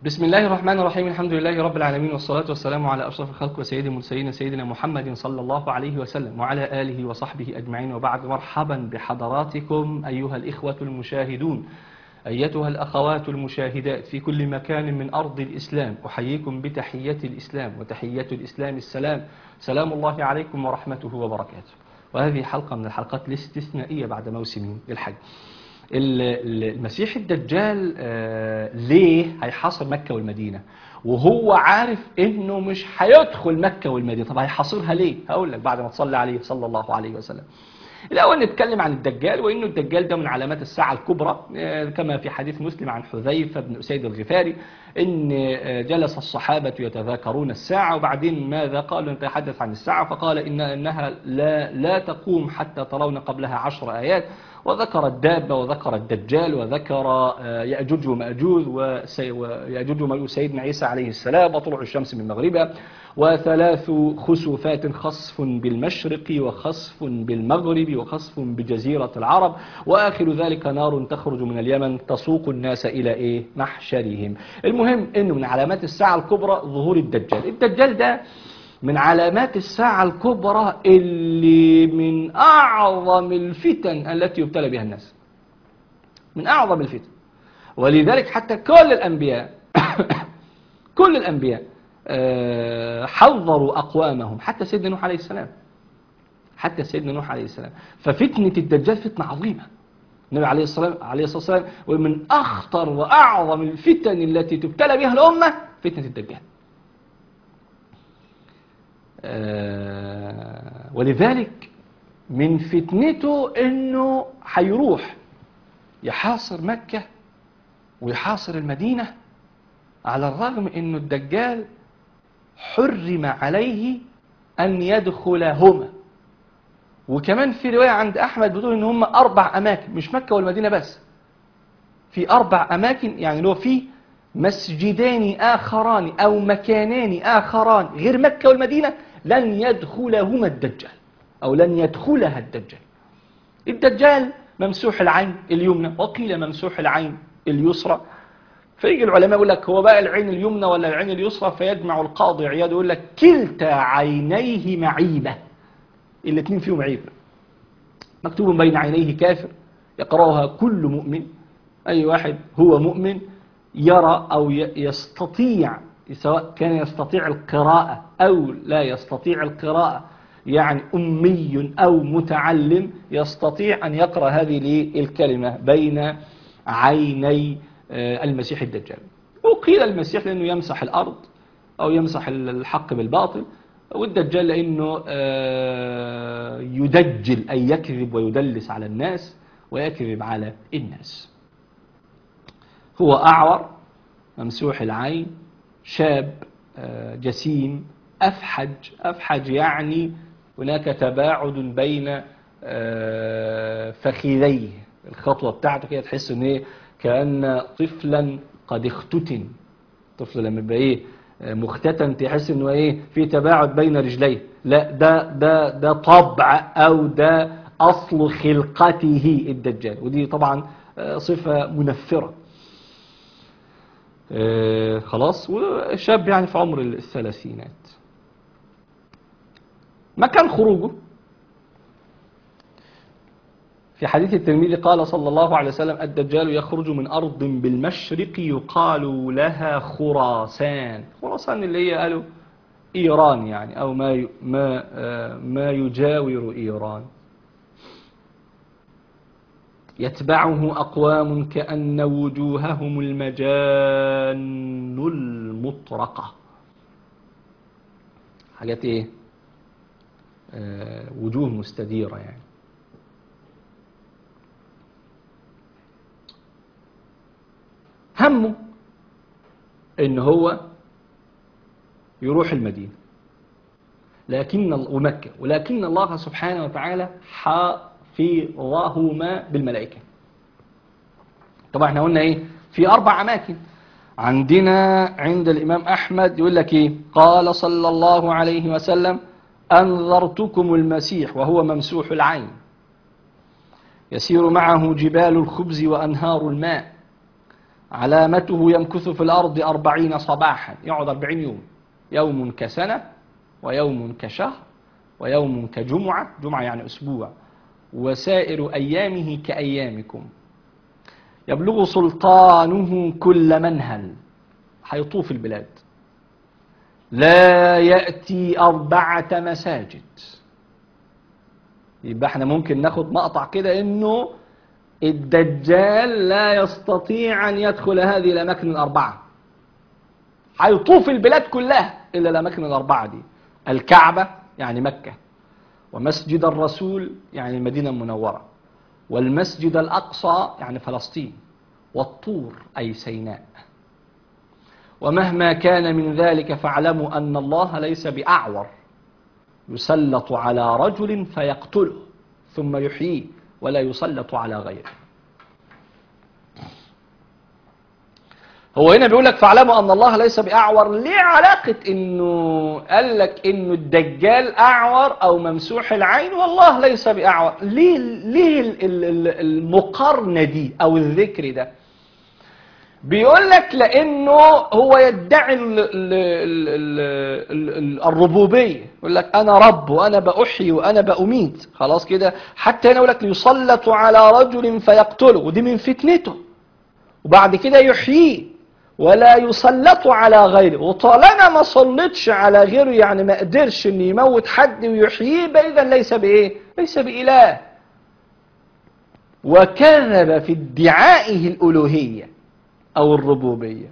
بسم الله الرحمن الرحيم الحمد لله رب العالمين والصلاة والسلام على أشرف الخلق وسيد المرسلين سيدنا محمد صلى الله عليه وسلم وعلى آله وصحبه أجمعين وبعد مرحبا بحضراتكم أيها الإخوة المشاهدون أيتها الأخوات المشاهدات في كل مكان من أرض الإسلام أحييكم بتحية الإسلام وتحية الإسلام السلام سلام الله عليكم ورحمته وبركاته وهذه حلقة من الحلقات الاستثنائية بعد موسم الحج المسيح الدجال آه ليه هيحاصر مكة والمدينة وهو عارف انه مش هيدخل مكة والمدينة طب هيحاصرها ليه هقول لك بعد ما تصلي عليه صلى الله عليه وسلم الأول نتكلم عن الدجال وإنه الدجال ده من علامات الساعة الكبرى كما في حديث مسلم عن حذيفة بن أسيد الغفاري إن جلس الصحابة يتذاكرون الساعة وبعدين ماذا قالوا نتحدث عن الساعة فقال إن إنها لا, لا تقوم حتى ترون قبلها عشر آيات وذكر الدابة وذكر الدجال وذكر يأجوج ومأجوج ويأجوج ومأجوج سيدنا عيسى عليه السلام وطلوع الشمس من مغربها وثلاث خسوفات خصف بالمشرق وخصف بالمغرب وخصف بجزيرة العرب وآخر ذلك نار تخرج من اليمن تسوق الناس إلى إيه محشرهم المهم أنه من علامات الساعة الكبرى ظهور الدجال الدجال ده من علامات الساعة الكبرى اللي من أعظم الفتن التي يبتلى بها الناس من أعظم الفتن ولذلك حتى كل الأنبياء كل الأنبياء حذروا أقوامهم حتى سيدنا نوح عليه السلام حتى سيدنا نوح عليه السلام ففتنة الدجال فتنة عظيمة النبي عليه الصلاة عليه الصلاة والسلام ومن أخطر وأعظم الفتن التي تبتلى بها الأمة فتنة الدجال ولذلك من فتنته انه هيروح يحاصر مكة ويحاصر المدينة على الرغم انه الدجال حرم عليه ان يدخلهما وكمان في رواية عند احمد بتقول ان هم اربع اماكن مش مكة والمدينة بس في اربع اماكن يعني لو في مسجدان اخران او مكانان اخران غير مكة والمدينة لن يدخلهما الدجال أو لن يدخلها الدجال الدجال ممسوح العين اليمنى وقيل ممسوح العين اليسرى فيجي العلماء يقول لك هو بقى العين اليمنى ولا العين اليسرى فيجمع القاضي عياد يقول لك كلتا عينيه معيبة الاثنين فيهم عيب مكتوب بين عينيه كافر يقرأها كل مؤمن أي واحد هو مؤمن يرى أو يستطيع سواء كان يستطيع القراءة أو لا يستطيع القراءة يعني أمي أو متعلم يستطيع أن يقرأ هذه الكلمة بين عيني المسيح الدجال وقيل المسيح لأنه يمسح الأرض أو يمسح الحق بالباطل والدجال لأنه يدجل أي يكذب ويدلس على الناس ويكذب على الناس هو أعور ممسوح العين شاب جسيم أفحج أفحج يعني هناك تباعد بين فخذيه الخطوة بتاعته كده تحس ان ايه كأن طفلا قد اختتن طفل لما يبقى ايه مختتن تحس انه ايه في تباعد بين رجليه لا ده ده ده طبع او ده اصل خلقته الدجال ودي طبعا صفة منفرة آه خلاص وشاب يعني في عمر الثلاثينات مكان خروجه في حديث الترمذي قال صلى الله عليه وسلم الدجال يخرج من أرض بالمشرق يقال لها خراسان خراسان اللي هي قالوا إيران يعني أو ما ما آه ما يجاور إيران يتبعه أقوام كأن وجوههم المجان المطرقة حاجات إيه آه وجوه مستديرة يعني همه إن هو يروح المدينة لكن ومكة ولكن الله سبحانه وتعالى حافظهما بالملائكة طبعا احنا قلنا ايه في اربع اماكن عندنا عند الامام احمد يقول لك ايه قال صلى الله عليه وسلم انذرتكم المسيح وهو ممسوح العين يسير معه جبال الخبز وانهار الماء علامته يمكث في الأرض أربعين صباحا يقعد أربعين يوم يوم كسنة ويوم كشهر ويوم كجمعة جمعة يعني أسبوع وسائر أيامه كأيامكم يبلغ سلطانه كل منهل هيطوف البلاد لا يأتي أربعة مساجد يبقى احنا ممكن ناخد مقطع كده انه الدجال لا يستطيع ان يدخل هذه الاماكن الاربعه هيطوف البلاد كلها الا الاماكن الاربعه دي الكعبه يعني مكه ومسجد الرسول يعني المدينه المنوره والمسجد الاقصى يعني فلسطين والطور اي سيناء ومهما كان من ذلك فاعلموا ان الله ليس باعور يسلط على رجل فيقتله ثم يحييه ولا يسلط على غيره هو هنا بيقول لك فاعلموا ان الله ليس باعور ليه علاقه انه قال لك انه الدجال اعور او ممسوح العين والله ليس باعور ليه ليه ال- ال- ال- المقارنه دي او الذكر ده بيقول لك لانه هو يدعي ال ال ال ال ال ال الربوبيه يقول لك انا رب وانا باحيي وانا باميت خلاص كده حتى هنا يقول لك يسلط على رجل فيقتله ودي من فتنته وبعد كده يحييه ولا يسلط على غيره وطالما ما سلطش على غيره يعني ما قدرش ان يموت حد ويحييه يبقى اذا ليس بايه ليس باله وكذب في ادعائه الالوهيه او الربوبيه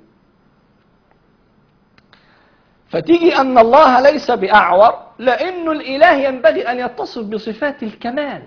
فتيجي ان الله ليس باعور لانه الاله ينبغي ان يتصف بصفات الكمال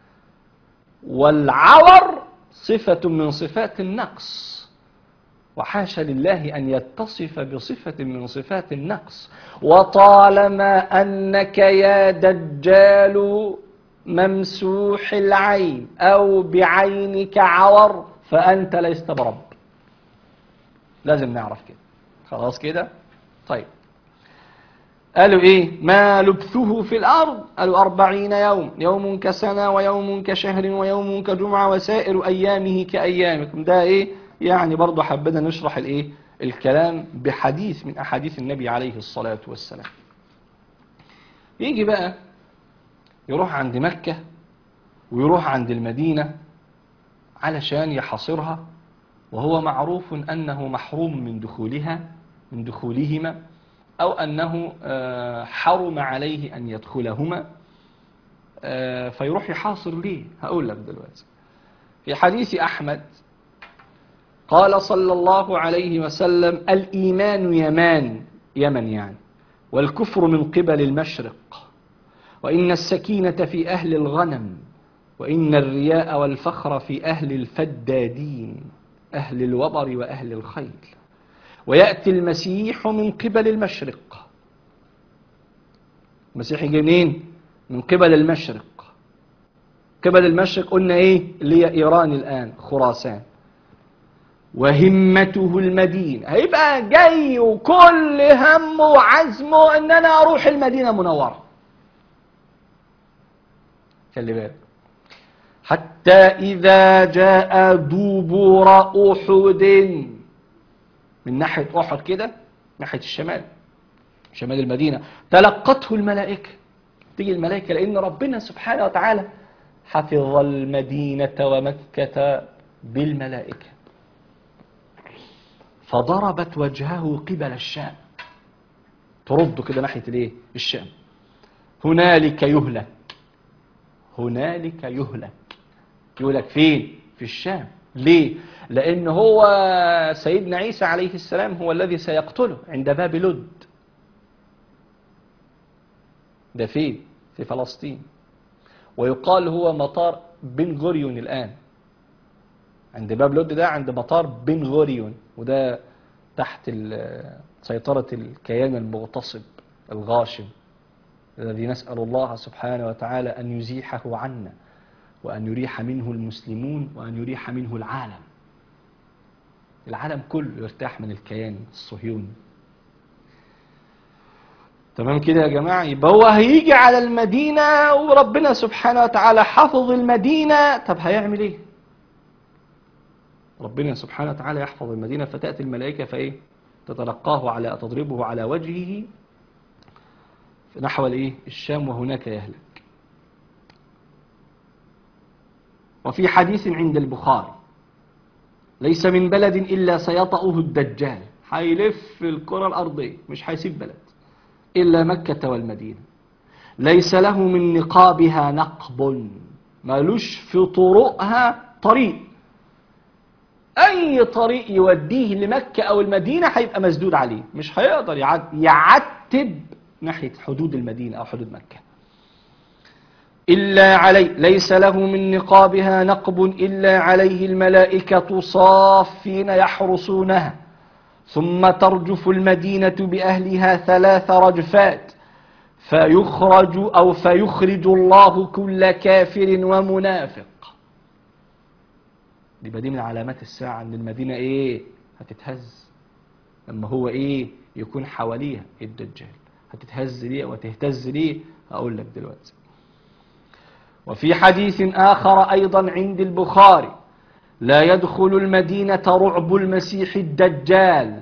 والعور صفه من صفات النقص وحاشا لله ان يتصف بصفه من صفات النقص وطالما انك يا دجال ممسوح العين او بعينك عور فانت لست برب لازم نعرف كده خلاص كده طيب قالوا ايه ما لبثه في الارض قالوا أربعين يوم يوم كسنة ويوم كشهر ويوم كجمعة وسائر ايامه كايامكم ده ايه يعني برضه حبينا نشرح الايه الكلام بحديث من احاديث النبي عليه الصلاة والسلام يجي بقى يروح عند مكة ويروح عند المدينة علشان يحاصرها وهو معروف أنه محروم من دخولها من دخولهما أو أنه آه، حرم عليه أن يدخلهما آه، فيروح يحاصر ليه هقول لك دلوقتي في حديث أحمد قال صلى الله عليه وسلم الإيمان يمان يمن يعني والكفر من قبل المشرق وإن السكينة في أهل الغنم وإن الرياء والفخر في أهل الفدادين أهل الوبر وأهل الخيل ويأتي المسيح من قبل المشرق المسيح يجي منين؟ من قبل المشرق قبل المشرق قلنا ايه اللي هي ايران الان خراسان وهمته المدينة هيبقى جاي وكل همه وعزمه ان انا اروح المدينة منورة خلي بالك حتى إذا جاء دبر أحد من ناحية أحد كده ناحية الشمال شمال المدينة تلقته الملائكة تيجي الملائكة لأن ربنا سبحانه وتعالى حفظ المدينة ومكة بالملائكة فضربت وجهه قبل الشام ترده كده ناحية الايه الشام هنالك يهلك هنالك يهلك يهلك فين في الشام ليه لان هو سيدنا عيسى عليه السلام هو الذي سيقتله عند باب لد ده فين في فلسطين ويقال هو مطار بن غوريون الآن عند باب لود ده عند مطار بن غوريون وده تحت ال- سيطرة الكيان المغتصب الغاشم الذي نسأل الله سبحانه وتعالى أن يزيحه عنا وأن يريح منه المسلمون وأن يريح منه العالم العالم كله يرتاح من الكيان الصهيوني تمام كده يا جماعة يبقى هو هيجي على المدينة وربنا سبحانه وتعالى حفظ المدينة طب هيعمل ايه ربنا سبحانه وتعالى يحفظ المدينة فتأتي الملائكة فإيه تتلقاه على تضربه على وجهه نحو الإيه الشام وهناك يهلك وفي حديث عند البخاري ليس من بلد إلا سيطأه الدجال هيلف الكرة الأرضية مش هيسيب بلد إلا مكة والمدينة ليس له من نقابها نقب مالوش في طرقها طريق أي طريق يوديه لمكة أو المدينة هيبقى مسدود عليه مش هيقدر يعد- يعتب ناحية حدود المدينة أو حدود مكة إلا عليه ليس له من نقابها نقب إلا عليه الملائكة صافين يحرسونها ثم ترجف المدينة بأهلها ثلاث رجفات فيخرج أو فيخرج الله كل كافر ومنافق دي بقى دي من علامات الساعة ان المدينة ايه هتتهز لما هو ايه يكون حواليها الدجال هتتهز ليه وتهتز ليه هقول لك دلوقتي وفي حديث آخر أيضا عند البخاري لا يدخل المدينة رعب المسيح الدجال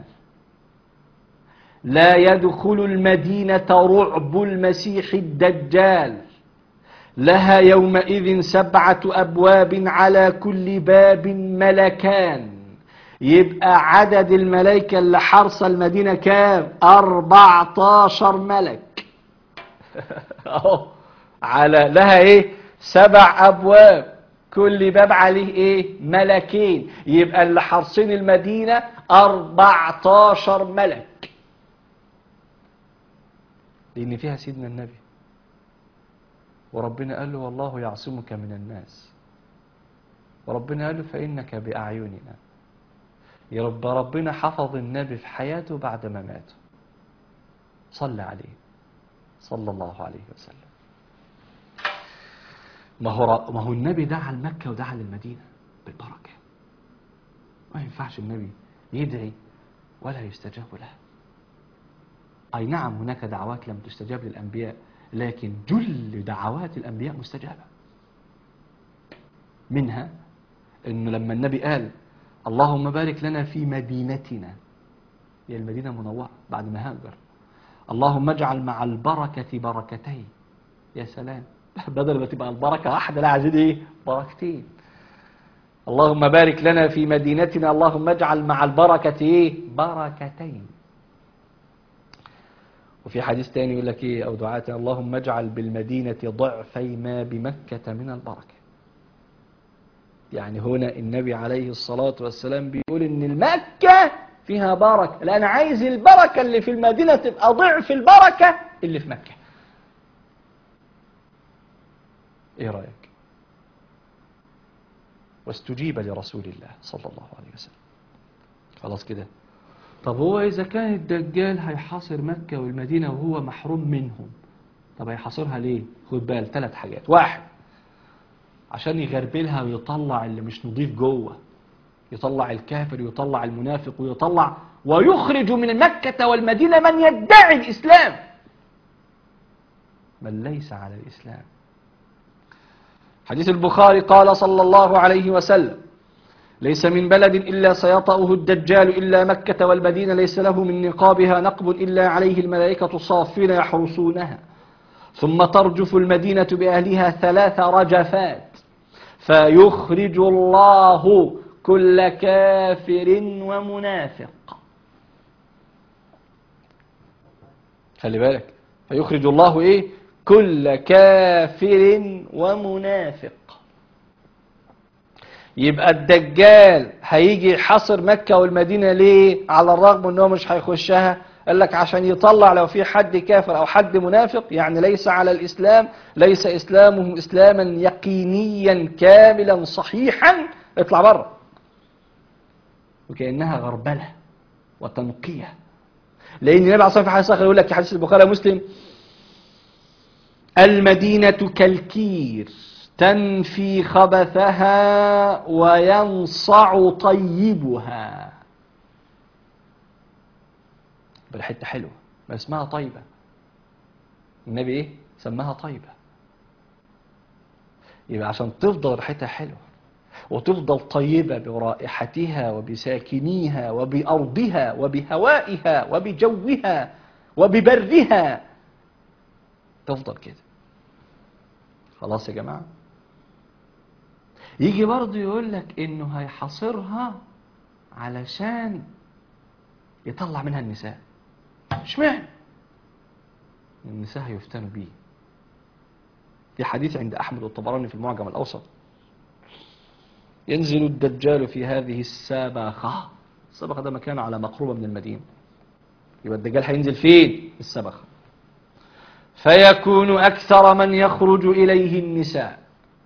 لا يدخل المدينة رعب المسيح الدجال لها يومئذ سبعة أبواب على كل باب ملكان يبقى عدد الملائكة اللي حرس المدينة كام؟ 14 ملك أهو على لها إيه؟ سبع أبواب كل باب عليه إيه؟ ملكين يبقى اللي حارسين المدينة 14 ملك لأن فيها سيدنا النبي وربنا قال له والله يعصمك من الناس وربنا قال له فإنك بأعيننا يا رب ربنا حفظ النبي في حياته بعد ما مات صلى عليه صلى الله عليه وسلم ما هو ر- ما هو النبي دعا لمكة ودعا للمدينة بالبركة ما ينفعش النبي يدعي ولا يستجاب له أي نعم هناك دعوات لم تستجاب للأنبياء لكن جل دعوات الأنبياء مستجابة منها أنه لما النبي قال اللهم بارك لنا في مدينتنا هي المدينة المنورة بعد ما هاجر اللهم اجعل مع البركة بركتين يا سلام بدل ما تبقى البركة واحدة لا عايزين ايه بركتين اللهم بارك لنا في مدينتنا اللهم اجعل مع البركة ايه بركتين وفي حديث تاني يقول لك ايه او دعاء اللهم اجعل بالمدينة ضعفي ما بمكة من البركة يعني هنا النبي عليه الصلاة والسلام بيقول ان المكة فيها بركة لا انا عايز البركة اللي في المدينة تبقى ضعف البركة اللي في مكة ايه رأيك واستجيب لرسول الله صلى الله عليه وسلم خلاص كده طب هو إذا كان الدجال هيحاصر مكة والمدينة وهو محروم منهم طب هيحاصرها ليه؟ خد بال ثلاث حاجات واحد عشان يغربلها ويطلع اللي مش نضيف جوه يطلع الكافر ويطلع المنافق ويطلع ويخرج من مكة والمدينة من يدعي الإسلام من ليس على الإسلام حديث البخاري قال صلى الله عليه وسلم ليس من بلد إلا سيطأه الدجال إلا مكة والمدينة ليس له من نقابها نقب إلا عليه الملائكة صافين يحرسونها ثم ترجف المدينة بأهلها ثلاث رجفات فيخرج الله كل كافر ومنافق خلي بالك فيخرج الله ايه كل كافر ومنافق يبقى الدجال هيجي يحاصر مكة والمدينة ليه على الرغم انه مش هيخشها قال لك عشان يطلع لو في حد كافر او حد منافق يعني ليس على الاسلام ليس اسلامه اسلاما يقينيا كاملا صحيحا اطلع بره وكانها غربله وتنقيه لان النبي عليه الصلاه والسلام يقول لك في حديث البخاري ومسلم المدينه كالكير تنفي خبثها وينصع طيبها بالحته حلوه ما اسمها طيبه النبي ايه سماها طيبه يبقى عشان تفضل ريحتها حلوه وتفضل طيبة برائحتها وبساكنيها وبأرضها وبهوائها وبجوها وببرها تفضل كده خلاص يا جماعة يجي برضه يقول لك انه هيحاصرها علشان يطلع منها النساء اشمعنى النساء هيفتنوا بيه في حديث عند احمد والطبراني في المعجم الاوسط ينزل الدجال في هذه السبخة السبخة ده مكان على مقربة من المدينة يبقى الدجال هينزل فين السبخة فيكون أكثر من يخرج إليه النساء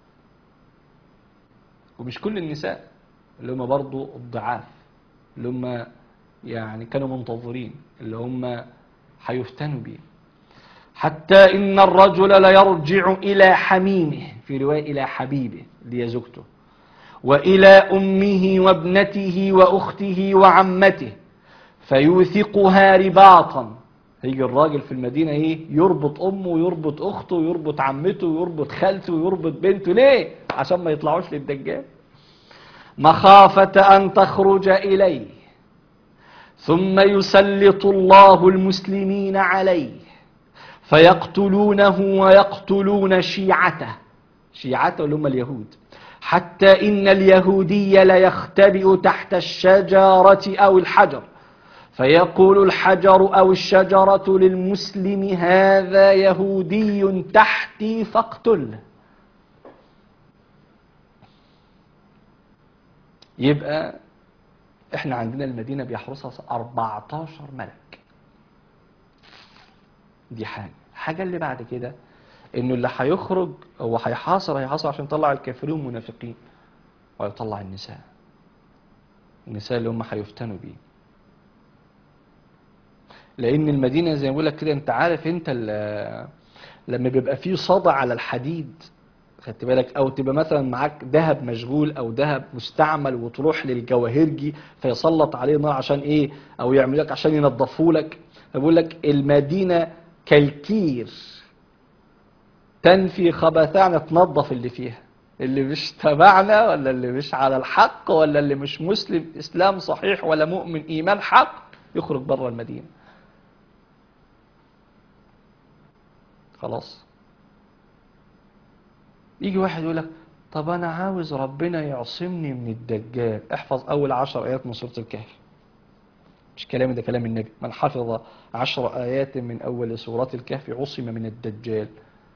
ومش كل النساء اللي هم برضو الضعاف اللي هم يعني كانوا منتظرين اللي هم هيفتنوا بيه حتى إن الرجل ليرجع إلى حميمه في رواية إلى حبيبه اللي هي زوجته وإلى أمه وابنته وأخته وعمته فيوثقها رباطا هيجي الراجل في المدينة ايه يربط امه ويربط اخته ويربط عمته ويربط خالته ويربط بنته ليه عشان ما يطلعوش للدجال مخافة ان تخرج اليه ثم يسلط الله المسلمين عليه فيقتلونه ويقتلون شيعته شيعته اللي هم اليهود حتى إن اليهودي ليختبئ تحت الشجرة أو الحجر فيقول الحجر أو الشجرة للمسلم هذا يهودي تحتي فاقتله يبقى احنا عندنا المدينة بيحرسها 14 ملك دي حاجة الحاجة اللي بعد كده انه اللي هيخرج هو هيحاصر هيحاصر عشان يطلع الكافرين والمنافقين ويطلع النساء النساء اللي هم هيفتنوا بيه لان المدينه زي ما بقول لك كده انت عارف انت ال- لما بيبقى فيه صدى على الحديد خدت بالك او تبقى مثلا معاك ذهب مشغول او ذهب مستعمل وتروح للجواهرجي فيسلط عليه نار عشان ايه او يعمل لك عشان ينظفوا لك فبقول لك المدينه كالكير تنفي خبثان تنظف اللي فيها اللي مش تبعنا ولا اللي مش على الحق ولا اللي مش مسلم اسلام صحيح ولا مؤمن ايمان حق يخرج بره المدينه خلاص يجي واحد يقول لك طب انا عاوز ربنا يعصمني من الدجال احفظ اول عشر ايات من سوره الكهف مش كلامي ده كلام النبي من حفظ عشر ايات من اول سوره الكهف عصم من الدجال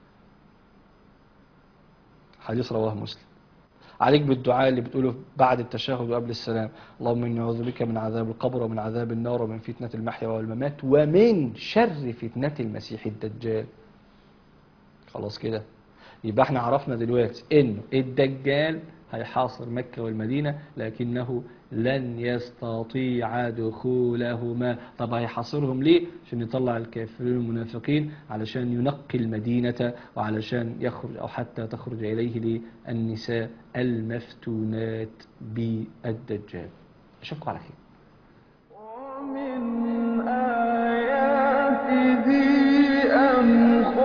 حديث رواه مسلم عليك بالدعاء اللي بتقوله بعد التشهد وقبل السلام اللهم اني اعوذ بك من عذاب القبر ومن عذاب النار ومن فتنه المحيا والممات ومن شر فتنه المسيح الدجال خلاص كده يبقى احنا عرفنا دلوقتي انه الدجال هيحاصر مكة والمدينة لكنه لن يستطيع دخولهما طب هيحاصرهم ليه عشان يطلع الكافرين والمنافقين علشان ينقي المدينة وعلشان يخرج أو حتى تخرج إليه النساء المفتونات بالدجال أشوفكم على خير ومن آياته أن